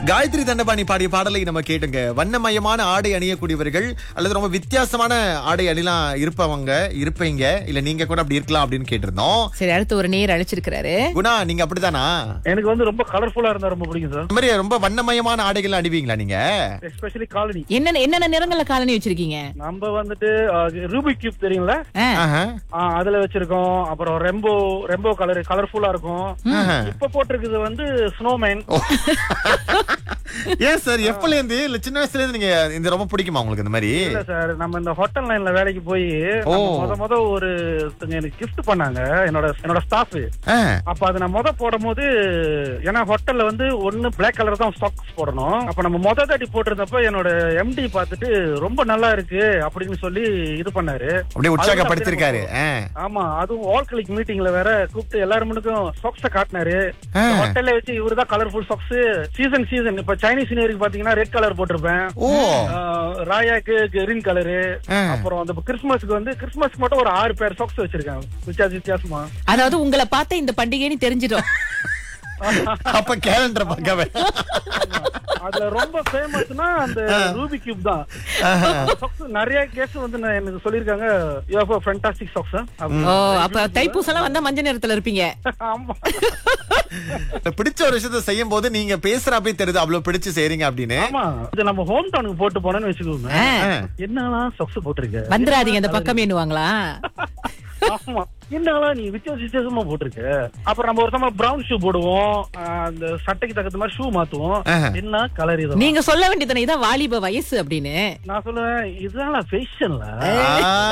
காயத்ரி தண்டபாணி பாடிய பாடலை நம்ம கேட்டுங்க வண்ணமயமான ஆடை அணியக்கூடியவர்கள் அல்லது ரொம்ப வித்தியாசமான ஆடை அணிலாம் இருப்பவங்க இருப்பீங்க இல்ல நீங்க கூட அப்படி இருக்கலாம் அப்படின்னு கேட்டிருந்தோம் சரி அடுத்து ஒரு நேர் அழைச்சிருக்கிறாரு குணா நீங்க அப்படிதானா எனக்கு வந்து ரொம்ப கலர்ஃபுல்லா இருந்தா ரொம்ப பிடிக்கும் சார் இந்த மாதிரி ரொம்ப வண்ணமயமான ஆடைகள் அணிவீங்களா நீங்க எஸ்பெஷலி காலனி என்னென்ன என்னென்ன நிறங்கள்ல காலனி வச்சிருக்கீங்க நம்ம வந்துட்டு ரூபி கியூப் தெரியுங்களா ஆ, ஆஹா. ஆ, அதுல வச்சிருக்கோம் அப்புறம் ரெம்போ ரெம்போ கலர் கலர்ஃபுல்லா இருக்கும் ஆஹா. இப்ப போட்டிருக்குது வந்து ஸ்னோமேன் ஏன் சார் எப்பல இருந்து இல்ல சின்ன வயசுல இருந்து நீங்க இந்த ரொம்ப பிடிக்குமா உங்களுக்கு இந்த மாதிரி இல்ல சார் நம்ம இந்த ஹோட்டல் லைன்ல வேலைக்கு போய் ஓ. முத முத ஒரு ஒருத்தங்க எனக்கு gift பண்ணாங்க என்னோட என்னோட ஸ்டாஃப் ஆ. அப்ப அது நான் முத போடும் போது ஏன்னா ஹோட்டல்ல வந்து ஒண்ணு பிளாக் கலர் தான் ஸ்டாக்ஸ் போடணும் அப்ப நம்ம முத தாட்டி போட்டிருந்தப்ப என்னோட எம்டி பார்த்துட்டு ரொம்ப நல்லா இருக்கு அப்படின்னு சொல்லி இது பண்ணாரு அப்படியே உற்சாகப்படுத்திருக்காரு ஆ. ஆமா அதுவும் ஆல் கிளிக் மீட்டிங்ல வேற கூப்பிட்டு எல்லாருமனுக்கும் சாக்ஸ காட்டினாரு ஆ. ஹோட்டல்ல வச்சு இவருதான் கலர்ஃபுல் சாக்ஸ் சீசன் சீசன் இப்ப சைனீஸ் நியூருக்கு பாத்தீங்கன்னா ரெட் கலர் போட்டிருப்பேன் ஓ ஆஹ் ராயாக்கு கிரீன் கலரு ஆ. அப்புறம் அந்த கிறிஸ்துமஸ்க்கு வந்து கிறிஸ்துமஸ்க்கு மட்டும் ஒரு ஆறு பேர் சாக்ஸ் வச்சிருக்கேன் வித்தியாச வித்தியாசமா அதாவது உங்களை பார்த்த இந்த பண்டிகைன்னு தெரிஞ்சிடும் அப்ப கேலண்டர் பார்க்கவே அதுல ரொம்ப ஃபேமஸ்னா அந்த ரூபி கியூப் தான் சாக்ஸ் நிறைய கேஸ் வந்து நான் எனக்கு சொல்லிருக்காங்க யூ ஹேவ் ஃபேண்டாஸ்டிக் சாக்ஸ் ஓ அப்ப தைப்பூசம் எல்லாம் வந்தா மஞ்சள் நிறத்துல இருப்பீங்க ஆமா பிடிச்ச ஒரு விஷயத்த செய்யும் போது நீங்க பேசுறப்பே தெரியுது அவ்வளவு பிடிச்சு செய்றீங்க அப்படின்னு ஆமா இது நம்ம ஹோம் டவுனுக்கு போட்டு போனோம்னு வச்சுக்கோங்க ஆ, ஆ. என்னலாம் சாக்ஸ் போட்டிருக்க வந்துடாதீங்க இந்த பக்கம் எண்ணுவாங்களா ஆமா என்னலாம் நீ வித்தியாச வித்தியாசமா போட்டிருக்க அப்புறம் நம்ம ஒரு சமயம் பிரவுன் ஷூ போடுவோம் ஆஹ் அந்த சட்டைக்கு தகுந்த மாதிரி ஷூ மாத்துவோம் ஆஹா. என்ன கலர் இது நீங்க சொல்ல வேண்டியதானே இதான் வாலிப வயசு அப்படின்னு நான் சொல்லுவேன் இதுதான் ஃபேஷன்ல ஆ.